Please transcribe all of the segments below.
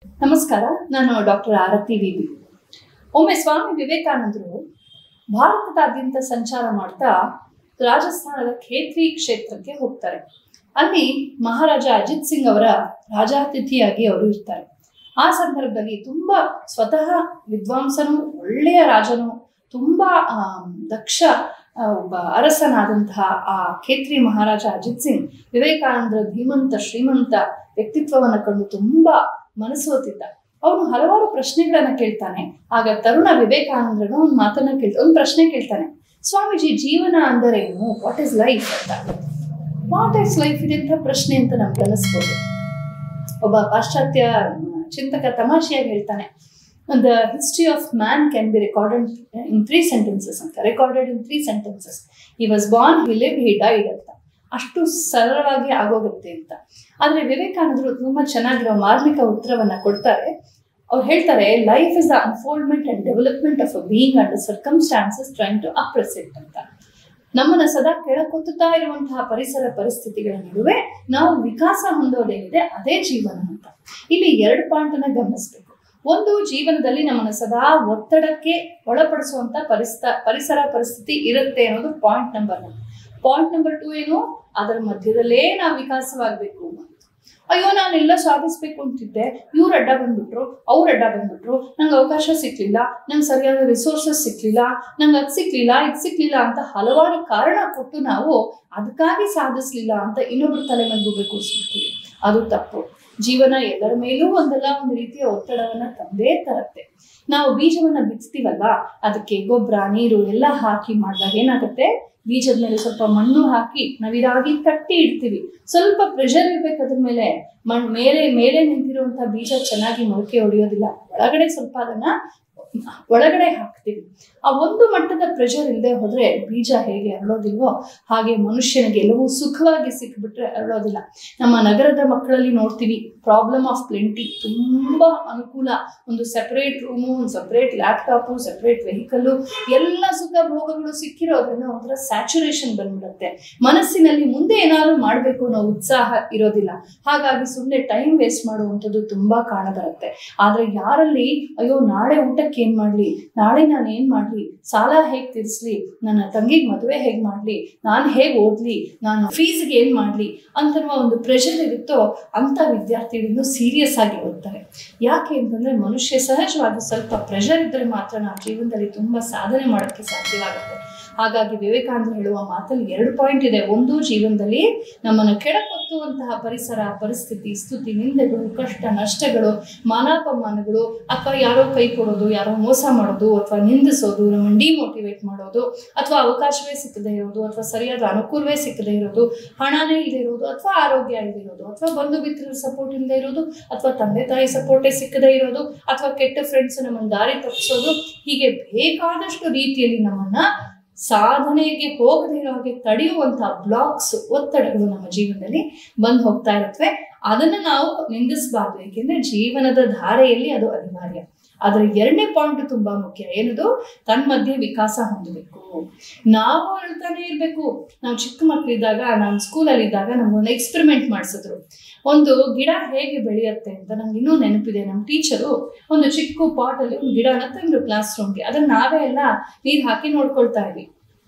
ನಮಸ್ಕಾರ ನಾನು ಡಾಕ್ಟರ್ ಆರತಿ ವಿವಿ ಒಮ್ಮೆ ಸ್ವಾಮಿ ವಿವೇಕಾನಂದರು ಭಾರತದಾದ್ಯಂತ ಸಂಚಾರ ಮಾಡ್ತಾ ರಾಜಸ್ಥಾನದ ಖೇತ್ರಿ ಕ್ಷೇತ್ರಕ್ಕೆ ಹೋಗ್ತಾರೆ ಅಲ್ಲಿ ಮಹಾರಾಜ ಅಜಿತ್ ಸಿಂಗ್ ಅವರ ರಾಜಾತಿಥಿಯಾಗಿ ಅವರು ಇರ್ತಾರೆ ಆ ಸಂದರ್ಭದಲ್ಲಿ ತುಂಬಾ ಸ್ವತಃ ವಿದ್ವಾಂಸನು ಒಳ್ಳೆಯ ರಾಜನು ತುಂಬಾ ಆ, ದಕ್ಷ ಆ, ಒಬ್ಬ ಅರಸನಾದಂತಹ ಆ ಖೇತ್ರಿ ಮಹಾರಾಜ ಅಜಿತ್ ಸಿಂಗ್ ವಿವೇಕಾನಂದರ ಧೀಮಂತ ಶ್ರೀಮಂತ ವ್ಯಕ್ತಿತ್ವವನ್ನು ಕಂಡು ತುಂಬಾ ಮನಸೋತಿದ್ದ ಅವನು ಹಲವಾರು ಪ್ರಶ್ನೆಗಳನ್ನ ಕೇಳ್ತಾನೆ ಆಗ ತರುಣ ವಿವೇಕಾನಂದರನ್ನು ಒಂದು ಮಾತನ್ನ ಕೇಳ್ತ ಒಂದು ಪ್ರಶ್ನೆ ಕೇಳ್ತಾನೆ ಸ್ವಾಮೀಜಿ ಜೀವನ ಅಂದರೇನು ವಾಟ್ ಇಸ್ ಲೈಫ್ ಅಂತ ವಾಟ್ ಇಸ್ ಲೈಫ್ ಇದೆಂಥ ಪ್ರಶ್ನೆ ಅಂತ ನಮ್ಗೆ ಅನಿಸ್ಬೋದು ಒಬ್ಬ ಪಾಶ್ಚಾತ್ಯ ಚಿಂತಕ ತಮಾಷೆಯಾಗಿ ಹೇಳ್ತಾನೆ the history of man can be recorded in three sentences ಅಂತ recorded in three sentences he was born he live he died ಅಂತ ಅಷ್ಟು ಸರಳವಾಗಿ ಆಗೋಗುತ್ತೆ ಅಂತ ಆದರೆ ವಿವೇಕಾನಂದರು ತುಂಬ ಚೆನ್ನಾಗಿರೋ ಮಾರ್ಮಿಕ ಉತ್ತರವನ್ನ ಕೊಡ್ತಾರೆ ಅವ್ರು ಹೇಳ್ತಾರೆ life is the unfoldment and development of a being and circumstances train to a present ಅಂತ ನಮ್ಮನ್ನ ಸದಾ ಕೆಳಕೊತ್ತುತ್ತಾ ಇರುವಂತಹ ಪರಿಸರ ಪರಿಸ್ಥಿತಿಗಳ ನಡುವೆ ನಾವು ವಿಕಾಸ ಹೊಂದೋದೇನಿದೆ ಅದೇ ಜೀವನ ಅಂತ ಇಲ್ಲಿ ಎರಡು ಪಾಯಿಂಟ್ ಅನ್ನ ಗಮನಿಸಬೇಕು ಒಂದು ಜೀವನದಲ್ಲಿ ನಮ್ಮನ್ನ ಸದಾ ಒತ್ತಡಕ್ಕೆ ಒಳಪಡಿಸುವಂತ ಪರಿಸ್ಥ ಪರಿಸರ ಪರಿಸ್ಥಿತಿ ಇರುತ್ತೆ ಅನ್ನೋದು point number one point number two ಏನು ಅದರ ಮಧ್ಯದಲ್ಲೇ ನಾವು ವಿಕಾಸವಾಗಬೇಕು ಅಂತ ಅಯ್ಯೋ ನಾನೆಲ್ಲ ಸಾಧಿಸ್ಬೇಕು ಅಂತಿದ್ದೆ ಇವ್ರು ಅಡ್ಡ ಬಂದ್ಬಿಟ್ರು ಅವ್ರು ಅಡ್ಡ ಬಂದ್ಬಿಟ್ರು ನಂಗೆ ಅವಕಾಶ ಸಿಕ್ಲಿಲ್ಲ ನಂಗೆ ಸರಿಯಾದ ರಿಸೋರ್ಸಸ್ ಸಿಕ್ಲಿಲ್ಲ ನಂಗೆ ಅದು ಸಿಕ್ಲಿಲ್ಲ ಇದು ಸಿಕ್ಲಿಲ್ಲ ಅಂತ ಹಲವಾರು ಕಾರಣ ಕೊಟ್ಟು ನಾವು ಅದಕ್ಕಾಗಿ ಸಾಧಿಸ್ಲಿಲ್ಲ ಅಂತ ಇನ್ನೊಬ್ರು ತಲೆ ಮೇಲೆ ಕೂರಿಸ್ಬಿಡ್ತೀವಿ ಅದು ತಪ್ಪು ಜೀವನ ಎಲ್ಲರ ಮೇಲೂ ಒಂದಲ್ಲ ಒಂದು ರೀತಿಯ ಒತ್ತಡವನ್ನ ತಂದೇ ತರತ್ತೆ ನಾವು ಬೀಜವನ್ನ ಬಿತ್ತೀವಲ್ವಾ ಅದಕ್ಕೆ ಗೊಬ್ಬರ ನೀರು ಎಲ್ಲ ಹಾಕಿ ಮಾಡಿದಾಗ ಏನಾಗುತ್ತೆ ಬೀಜದ ಮೇಲೆ ಸ್ವಲ್ಪ ಮಣ್ಣು ಹಾಕಿ ನಾವಿದಾಗಿ ತಟ್ಟಿ ಇಡ್ತೀವಿ ಸ್ವಲ್ಪ ಪ್ರೆಷರ್ ಇರ್ಬೇಕು ಅದ್ರ ಮೇಲೆ ಮಣ್ ಮೇಲೆ ಮೇಲೆ ನಿಂತಿರುವಂತಹ ಬೀಜ ಚೆನ್ನಾಗಿ ಮೊಳಕೆ ಹೊಡೆಯೋದಿಲ್ಲ ಒಳಗಡೆ ಸ್ವಲ್ಪ ಅದನ್ನ ಒಳಗಡೆ ಹಾಕ್ತೀವಿ ಆ ಒಂದು ಮಟ್ಟದ ಪ್ರೆಷರ್ ಇಲ್ಲದೆ ಹೋದ್ರೆ ಬೀಜ ಹೇಗೆ ಅರಳೋದಿಲ್ವೋ ಹಾಗೆ ಮನುಷ್ಯನಿಗೆ ಎಲ್ಲವೂ ಸುಖವಾಗಿ ಸಿಕ್ಬಿಟ್ರೆ ಅರಳೋದಿಲ್ಲ ನಮ್ಮ ನಗರದ ಮಕ್ಕಳಲ್ಲಿ ನೋಡ್ತೀವಿ ಪ್ರಾಬ್ಲಮ್ ಆಫ್ ಪ್ಲೆಂಟಿ ತುಂಬಾ ಅನುಕೂಲ ಒಂದು ಸೆಪರೇಟ್ ರೂಮು ಒಂದು ಸೆಪರೇಟ್ ಲ್ಯಾಪ್ಟಾಪು ಸೆಪರೇಟ್ ವೆಹಿಕಲ್ಲು ಎಲ್ಲ ಸುಖ ಭೋಗಗಳು ಸಿಕ್ಕಿರೋದ್ರಿಂದ ಒಂಥರ ಸ್ಯಾಚುರೇಷನ್ ಬಂದ್ಬಿಡುತ್ತೆ ಮನಸ್ಸಿನಲ್ಲಿ ಮುಂದೆ ಏನಾದ್ರು ಮಾಡಬೇಕು ಅನ್ನೋ ಉತ್ಸಾಹ ಇರೋದಿಲ್ಲ ಹಾಗಾಗಿ ಸುಮ್ಮನೆ ಟೈಮ್ ವೇಸ್ಟ್ ಮಾಡುವಂಥದ್ದು ತುಂಬಾ ಕಾಣಬರುತ್ತೆ ಆದ್ರೆ ಯಾರಲ್ಲಿ ಅಯ್ಯೋ ನಾಳೆ ಊಟಕ್ಕೆ ಏನ್ ಮಾಡ್ಲಿ ನಾಳೆ ನಾನು ಏನ್ ಮಾಡ್ಲಿ ಸಾಲ ಹೇಗ್ ತೀರಿಸ್ಲಿ ನನ್ನ ತಂಗಿಗೆ ಮದುವೆ ಹೇಗ್ ಮಾಡ್ಲಿ ನಾನು ಹೇಗ್ ಓದ್ಲಿ ನಾನು ಫೀಸ್ಗೆ ಏನ್ ಮಾಡ್ಲಿ ಅಂತನ್ನುವ ಒಂದು ಪ್ರೆಷರ್ ಇರುತ್ತೋ ಅಂತ ವಿದ್ಯಾರ್ಥಿಗಳು ಸೀರಿಯಸ್ ಆಗಿ ಓದ್ತಾರೆ ಯಾಕೆ ಅಂತಂದ್ರೆ ಮನುಷ್ಯ ಸಹಜವಾಗಿ ಸ್ವಲ್ಪ ಪ್ರೆಷರ್ ಇದ್ದರೆ ಮಾತ್ರ ನಾವು ಜೀವನದಲ್ಲಿ ತುಂಬಾ ಸಾಧನೆ ಮಾಡೋಕ್ಕೆ ಸಾಧ್ಯವಾಗುತ್ತೆ ಹಾಗಾಗಿ ವಿವೇಕಾನಂದ ಹೇಳುವ ಮಾತಲ್ಲಿ ಎರಡು ಪಾಯಿಂಟ್ ಇದೆ ಒಂದು ಜೀವನದಲ್ಲಿ ನಮ್ಮನ್ನು ಕೆಳಕೊತ್ತುವಂತಹ ಪರಿಸರ ಪರಿಸ್ಥಿತಿ ಸ್ತುತಿ ನಿಂದೆಗಳು ಕಷ್ಟ ನಷ್ಟಗಳು ಮಾನಾಪಮಾನಗಳು ಅಥವಾ ಯಾರೋ ಕೈ ಕೊಡೋದು ಯಾರೋ ಮೋಸ ಮಾಡೋದು ಅಥವಾ ನಿಂದಿಸೋದು ನಮ್ಮನ್ನು ಡಿಮೋಟಿವೇಟ್ ಮಾಡೋದು ಅಥವಾ ಅವಕಾಶವೇ ಸಿಕ್ಕದೇ ಇರೋದು ಅಥವಾ ಸರಿಯಾದ ಅನುಕೂಲವೇ ಸಿಕ್ಕದೇ ಇರೋದು ಹಣನೇ ಇಲ್ಲದೆ ಇರೋದು ಅಥವಾ ಆರೋಗ್ಯ ಇಲ್ಲದೆ ಇರೋದು ಅಥವಾ ಬಂಧು ಮಿತ್ರರ ಸಪೋರ್ಟ್ ಇಲ್ಲದೆ ಇರೋದು ಅಥವಾ ತಂದೆ ತಾಯಿ ಸಪೋರ್ಟೇ ಸಿಕ್ಕದೇ ಇರೋದು ಅಥವಾ ಕೆಟ್ಟ ಫ್ರೆಂಡ್ಸ್ ನಮ್ಮನ್ನು ದಾರಿ ತಪ್ಪಿಸೋದು ಹೀಗೆ ಬೇಕಾದಷ್ಟು ರೀತಿಯಲ್ಲಿ ನಮ್ಮನ್ನ ಸಾಧನೆಗೆ ಹೋಗದೇ ಇರೋ ಹಾಗೆ ತಡೆಯುವಂತಹ ಬ್ಲಾಕ್ಸ್ ಒತ್ತಡಗಳು ನಮ್ಮ ಜೀವನದಲ್ಲಿ ಬಂದು ಹೋಗ್ತಾ ಇರುತ್ತವೆ ಅದನ್ನ ನಾವು ನಿಂದಿಸಬಾರ್ದು ಏಕೆಂದ್ರೆ ಜೀವನದ ಧಾರೆಯಲ್ಲಿ ಅದು ಅನಿವಾರ್ಯ ಅದರ ಎರಡನೇ ಪಾಯಿಂಟ್ ತುಂಬಾ ಮುಖ್ಯ ಏನದು ತನ್ನ ಮಧ್ಯೆ ವಿಕಾಸ ಹೊಂದಬೇಕು ನಾವು ಅಳ್ತಾನೆ ಇರಬೇಕು ನಾವು ಚಿಕ್ಕ ಮಕ್ಕಳಿದ್ದಾಗ ನಾನು ಸ್ಕೂಲಲ್ಲಿ ಇದ್ದಾಗ ನಮ್ಗೊಂದು ಎಕ್ಸ್ಪೆರಿಮೆಂಟ್ ಮಾಡಿಸಿದ್ರು ಒಂದು ಗಿಡ ಹೇಗೆ ಬೆಳೆಯುತ್ತೆ ಅಂತ ನಂಗೆ ಇನ್ನೂ ನೆನಪಿದೆ ನಮ್ಮ ಟೀಚರು ಒಂದು ಚಿಕ್ಕ ಪಾಟಲ್ಲಿ ಒಂದು ಗಿಡನ ತಂದ್ರು ಕ್ಲಾಸ್ ರೂಮ್ಗೆ ಅದನ್ನ ನಾವೇ ಎಲ್ಲ ನೀರು ಹಾಕಿ ನೋಡ್ಕೊಳ್ತಾ ಇದ್ವಿ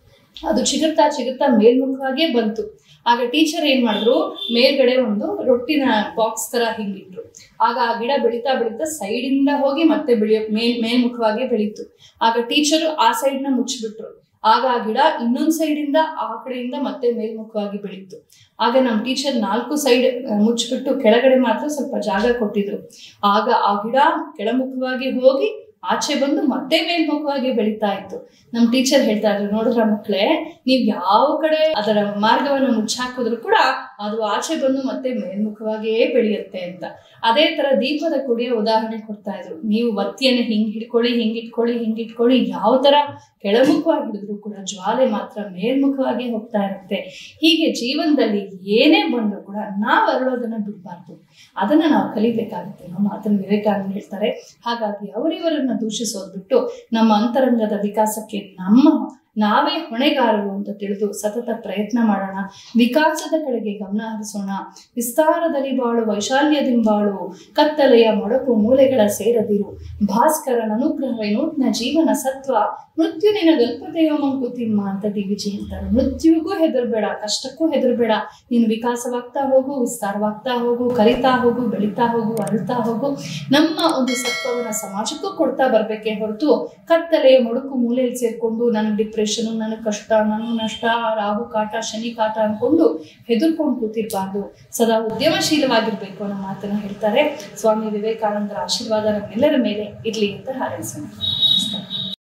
ಅದು ಚಿಗುರ್ತಾ ಚಿಗುರ್ತಾ ಮೇಲ್ಮುಖವಾಗೇ ಬಂತು ಆಗ ಟೀಚರ್ ಏನ್ ಮಾಡಿದ್ರು ಮೇಲ್ಗಡೆ ಒಂದು ರೊಟ್ಟಿನ ಬಾಕ್ಸ್ ತರ ಹಿಂಗಿಟ್ರು ಆಗ ಆ ಗಿಡ ಬೆಳೀತಾ ಬೆಳೀತಾ ಸೈಡ್ ಇಂದ ಹೋಗಿ ಮತ್ತೆ ಬೆಳೆಯೋ ಮೇಲ್ ಮೇಲ್ಮುಖವಾಗಿ ಬೆಳೀತು ಆಗ ಟೀಚರು ಆ ಸೈಡ್ ನ ಮುಚ್ಚಿಬಿಟ್ರು ಆಗ ಆ ಗಿಡ ಇನ್ನೊಂದ್ ಸೈಡ್ ಇಂದ ಆ ಕಡೆಯಿಂದ ಮತ್ತೆ ಮೇಲ್ಮುಖವಾಗಿ ಬೆಳೀತು ಆಗ ನಮ್ಮ ಟೀಚರ್ ನಾಲ್ಕು ಸೈಡ್ ಮುಚ್ಚಿಬಿಟ್ಟು ಕೆಳಗಡೆ ಮಾತ್ರ ಸ್ವಲ್ಪ ಜಾಗ ಕೊಟ್ಟಿದ್ರು ಆಗ ಆ ಗಿಡ ಕೆಳಮುಖವಾಗಿ ಹೋಗಿ ಆಚೆ ಬಂದು ಮತ್ತೆ ಮೇಲ್ಮುಖವಾಗಿ ಬೆಳೀತಾ ಇತ್ತು ನಮ್ಮ ಟೀಚರ್ ಹೇಳ್ತಾ ಇದ್ರು ನೋಡಿದ್ರ ಮಕ್ಕಳೇ ನೀವು ಯಾವ ಕಡೆ ಅದರ ಮಾರ್ಗವನ್ನು ಮುಚ್ಚಾಕಿದ್ರು ಕೂಡ ಅದು ಆಚೆ ಬಂದು ಮತ್ತೆ ಮೇಲ್ಮುಖವಾಗಿಯೇ ಬೆಳೆಯುತ್ತೆ ಅಂತ ಅದೇ ತರ ದೀಪದ ಕುಡಿಯ ಉದಾಹರಣೆ ಕೊಡ್ತಾ ಇದ್ರು ನೀವು ಒತ್ತಿಯನ್ನು ಹಿಂಗ್ ಹಿಡ್ಕೊಳ್ಳಿ ಹಿಂಗ್ ಇಟ್ಕೊಳ್ಳಿ ಹಿಂಗ್ ಇಟ್ಕೊಳ್ಳಿ ಯಾವ ತರ ಕೆಳಮುಖವಾಗಿ ಹಿಡಿದ್ರು ಕೂಡ ಜ್ವಾಲೆ ಮಾತ್ರ ಮೇಲ್ಮುಖವಾಗಿ ಹೋಗ್ತಾ ಇರುತ್ತೆ ಹೀಗೆ ಜೀವನದಲ್ಲಿ ಏನೇ ಬಂದರೂ ಕೂಡ ನಾವು ಅರಳೋದನ್ನ ಬಿಡಬಾರ್ದು ಅದನ್ನ ನಾವು ಕಲಿಬೇಕಾಗುತ್ತೆ ನಮ್ಮ ಮಾತನ್ನು ವಿವೇಕಾನಂದ ಹೇಳ್ತಾರೆ ಹಾಗಾಗಿ ಅವರಿವರನ್ನ ದೂಷಿಸೋದು ಬಿಟ್ಟು ನಮ್ಮ ಅಂತರಂಗದ ವಿಕಾಸಕ್ಕೆ ನಮ್ಮ ನಾವೇ ಹೊಣೆಗಾರರು ಅಂತ ತಿಳಿದು ಸತತ ಪ್ರಯತ್ನ ಮಾಡೋಣ ವಿಕಾಸದ ಕಡೆಗೆ ಗಮನ ಹರಿಸೋಣ ವಿಸ್ತಾರದಲ್ಲಿ ಬಾಳು ವೈಶಾಲ್ಯದಿಂಬಾಳು ಕತ್ತಲೆಯ ಮೊಡಕು ಮೂಲೆಗಳ ಸೇರದಿರು ಭಾಸ್ಕರನ ಅನುಗ್ರಹವೇನು ನ ಜೀವನ ಸತ್ವ ಮೃತ್ಯು ನಿನ ಗಲ್ಪತೆಯೋ ಮಂಕುತಿಮ್ಮ ಅಂತ ಡಿ ವಿಜಿ ಹೇಳ್ತಾರೆ ಮೃತ್ಯುವಿಗೂ ಹೆದರ್ಬೇಡ ಕಷ್ಟಕ್ಕೂ ಹೆದರ್ಬೇಡ ನೀನು ವಿಕಾಸವಾಗ್ತಾ ಹೋಗು ವಿಸ್ತಾರವಾಗ್ತಾ ಹೋಗು ಕಲಿತಾ ಹೋಗು ಬೆಳೀತಾ ಹೋಗು ಅರಿತಾ ಹೋಗು ನಮ್ಮ ಒಂದು ಸತ್ವವನ್ನ ಸಮಾಜಕ್ಕೂ ಕೊಡ್ತಾ ಬರ್ಬೇಕೇ ಹೊರತು ಕತ್ತಲೆಯ ಮೊಡುಕು ಮೂಲೆಯಲ್ಲಿ ಸೇರ್ಕೊಂಡು ನನಗೆ ಡಿಪ್ರೆಷನ್ ನನಗೆ ಕಷ್ಟ ನನಗೆ ನಷ್ಟ ರಾಹು ಕಾಟ ಶನಿ ಕಾಟ ಅನ್ಕೊಂಡು ಹೆದರ್ಕೊಂಡು ಕೂತಿರ್ಬಾರ್ದು ಸದಾ ಉದ್ಯಮಶೀಲವಾಗಿರ್ಬೇಕು ಅನ್ನೋ ಮಾತನ್ನ ಹೇಳ್ತಾರೆ ಸ್ವಾಮಿ ವಿವೇಕಾನಂದರ ಆಶೀರ್ವಾದ ನಮ್ಮೆಲ್ಲರ ಮೇಲೆ ಇರ್ಲಿ ಅಂತ ಹಾರೈಸೋಣ ನಮಸ್ಕಾರ